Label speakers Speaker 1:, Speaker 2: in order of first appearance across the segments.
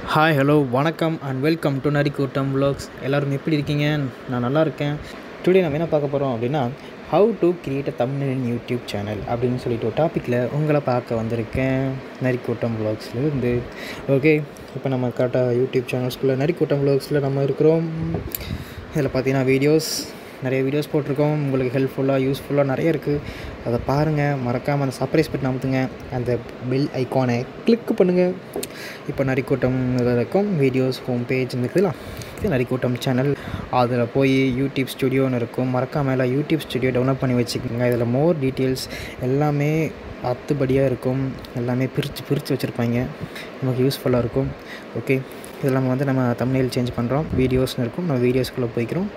Speaker 1: hi hello வணக்கம் and welcome to நரிக்கூட்டம் vlogs எல்லோரும் எப்படி இருக்கீங்க நான் நல்லா இருக்கேன் டுடே நம்ம என்ன பார்க்க போகிறோம் அப்படின்னா how to create a Tamil in YouTube channel அப்படின்னு சொல்லிட்டு ஒரு டாப்பிக்கில் உங்களை பார்க்க வந்திருக்கேன் நரிக்கூட்டம் vlogsல இருந்து ஓகே இப்போ நம்ம கரெக்டாக யூடியூப் சேனல்ஸ்குள்ளே நரிக்கூட்டம் vlogsல நம்ம இருக்கிறோம் இதில் பார்த்தீங்கன்னா வீடியோஸ் நிறைய வீடியோஸ் போட்டிருக்கோம் உங்களுக்கு ஹெல்ப்ஃபுல்லாக யூஸ்ஃபுல்லாக நிறைய இருக்குது அதை பாருங்கள் மறக்காமல் அந்த சர்ப்ரைஸ் பட்டன் அமுத்துங்க அந்த பெல் ஐக்கானை கிளிக் பண்ணுங்கள் இப்போ நரிக்கூட்டம் இருக்கும் வீடியோஸ் ஹோம் பேஜ் இருக்குதுல இது நரிக்கூட்டம் சேனல் அதில் போய் யூடியூப் ஸ்டுடியோன்னு இருக்கும் மறக்காமல் எல்லாம் யூடியூப் ஸ்டுடியோ டவுன்லோட் பண்ணி வச்சுக்கோங்க இதில் மோர் டீட்டெயில்ஸ் எல்லாமே அத்துபடியாக இருக்கும் எல்லாமே பிரித்து பிரித்து வச்சுருப்பாங்க நமக்கு யூஸ்ஃபுல்லாக இருக்கும் ஓகே இதில் நம்ம வந்து நம்ம தமிழில் சேஞ்ச் பண்ணுறோம் வீடியோஸ்னு இருக்கும் நம்ம வீடியோஸ்குள்ளே போய்க்கிறோம்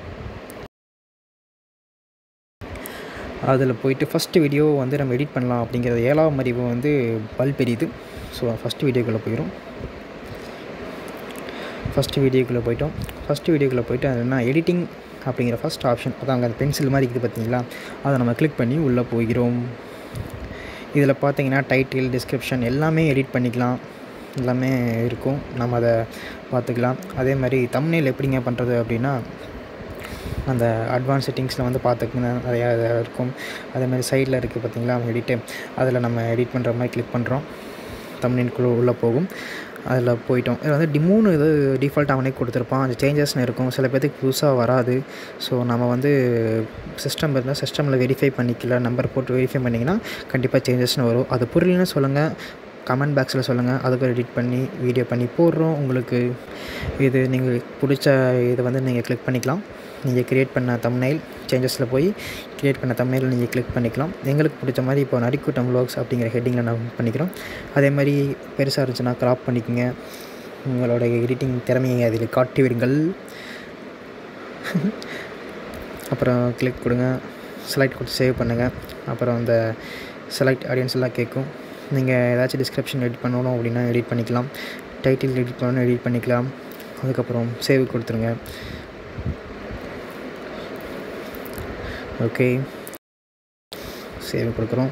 Speaker 1: அதில் போயிட்டு ஃபஸ்ட்டு வீடியோ வந்து நம்ம எடிட் பண்ணலாம் அப்படிங்கிறது ஏழாம் அறிவு வந்து பல் பெரியுது ஸோ ஃபஸ்ட்டு வீடியோக்குள்ளே போயிடும் ஃபஸ்ட்டு வீடியோக்குள்ளே போயிட்டோம் ஃபஸ்ட்டு வீடியோக்குள்ளே போயிட்டு அது என்ன எடிட்டிங் அப்படிங்கிற ஃபஸ்ட் ஆப்ஷன் அதான் அங்கே அந்த பென்சில் மாதிரி இருக்குது பார்த்தீங்களா அதை நம்ம கிளிக் பண்ணி உள்ளே போகிறோம் இதில் பார்த்தீங்கன்னா டைட்டில் டிஸ்கிரிப்ஷன் எல்லாமே எடிட் பண்ணிக்கலாம் எல்லாமே இருக்கும் நம்ம அதை பார்த்துக்கலாம் அதே மாதிரி தம்ப்நெயில் எப்படிங்க பண்ணுறது அப்படின்னா அந்த அட்வான்ஸ் செட்டிங்ஸில் வந்து பார்த்துக்குங்க நிறையா இது இருக்கும் அதே மாதிரி சைடில் இருக்குது பார்த்தீங்களா எடிட்டு அதில் நம்ம எடிட் பண்ணுற மாதிரி கிளிக் பண்ணுறோம் தமிழ்குள்ளே உள்ளே போகும் அதில் போயிட்டோம் இதில் வந்து டி மூணு இது டிஃபால்ட் அவனே கொடுத்துருப்பான் அந்த சேஞ்சஸ்னு இருக்கும் சில பேர்த்துக்கு புதுசாக வராது ஸோ நம்ம வந்து சிஸ்டம் இருந்தால் சிஸ்டமில் வெரிஃபை பண்ணிக்கல நம்பர் போட்டு வெரிஃபை பண்ணிங்கன்னா கண்டிப்பாக சேஞ்சஸ்னு வரும் அது புரியலன்னு சொல்லுங்கள் கமெண்ட் பாக்ஸில் சொல்லுங்கள் அதுக்கு எடிட் பண்ணி வீடியோ பண்ணி போடுறோம் உங்களுக்கு இது நீங்கள் பிடிச்ச இதை வந்து நீங்கள் கிளிக் பண்ணிக்கலாம் நீங்கள் க்ரியேட் பண்ண தம்னைல் சேஞ்சஸில் போய் க்ரியேட் பண்ண தம்னைல் நீங்கள் கிளிக் பண்ணிக்கலாம் எங்களுக்கு பிடிச்ச மாதிரி இப்போ நரிக்கூட்டம் vlogs அப்படிங்கிற ஹெட்டிங்கில் நான் பண்ணிக்கிறோம் அதே மாதிரி பெருசாக இருந்துச்சுன்னா க்ராப் பண்ணிக்கோங்க உங்களோட எடிட்டிங் திறமையை அதில் காட்டி விடுங்கள் அப்புறம் கிளிக் கொடுங்க செலக்ட் கொடுத்து சேவ் பண்ணுங்கள் அப்புறம் அந்த செலக்ட் ஆடியன்ஸ் எல்லாம் கேட்கும் நீங்கள் ஏதாச்சும் டிஸ்கிரிப்ஷன் எடிட் பண்ணணும் அப்படின்னா எடிட் பண்ணிக்கலாம் டைட்டில் எடிட் பண்ணணும் எடிட் பண்ணிக்கலாம் அதுக்கப்புறம் சேவ் கொடுத்துருங்க ஓகே சேவ் கொடுக்குறோம்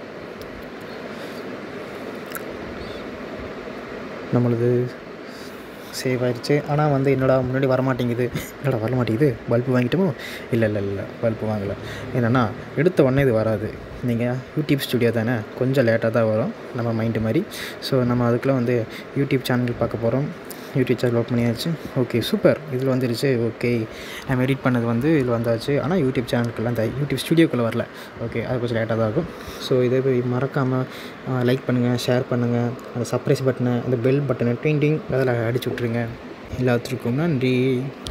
Speaker 1: நம்மளது சேவ் ஆயிடுச்சு ஆனால் வந்து என்னடா முன்னாடி வரமாட்டேங்குது என்னடா வர மாட்டேங்குது பல்பு வாங்கிட்டோமோ இல்லை இல்லை இல்லை பல்பு வாங்கலை என்னென்னா எடுத்த உடனே இது வராது நீங்கள் யூடியூப் ஸ்டுடியோ தானே கொஞ்சம் லேட்டாக தான் வரும் நம்ம மைண்டு மாதிரி ஸோ நம்ம அதுக்குள்ளே வந்து யூடியூப் சேனல் பார்க்க போகிறோம் யூடியூப் சேனல் ஓப்பன் பண்ணியாச்சு ஓகே சூப்பர் இதில் வந்துருச்சு ஓகே நம்ம எடிட் பண்ணது வந்து இதில் வந்தாச்சு ஆனால் யூடியூப் சேனலுக்குள்ள அந்த யூடியூப் ஸ்டுடியோக்குள்ளே வரல ஓகே அது கொஞ்சம் லேட்டாக தான் ஆகும் ஸோ இதை போய் மறக்காமல் லைக் பண்ணுங்கள் ஷேர் பண்ணுங்கள் அந்த சர்ப்ரைஸ் பட்டனை அந்த பெல் பட்டனை ட்விண்டிங் அதில் அடிச்சு விட்ருங்க எல்லாத்துக்கும் நன்றி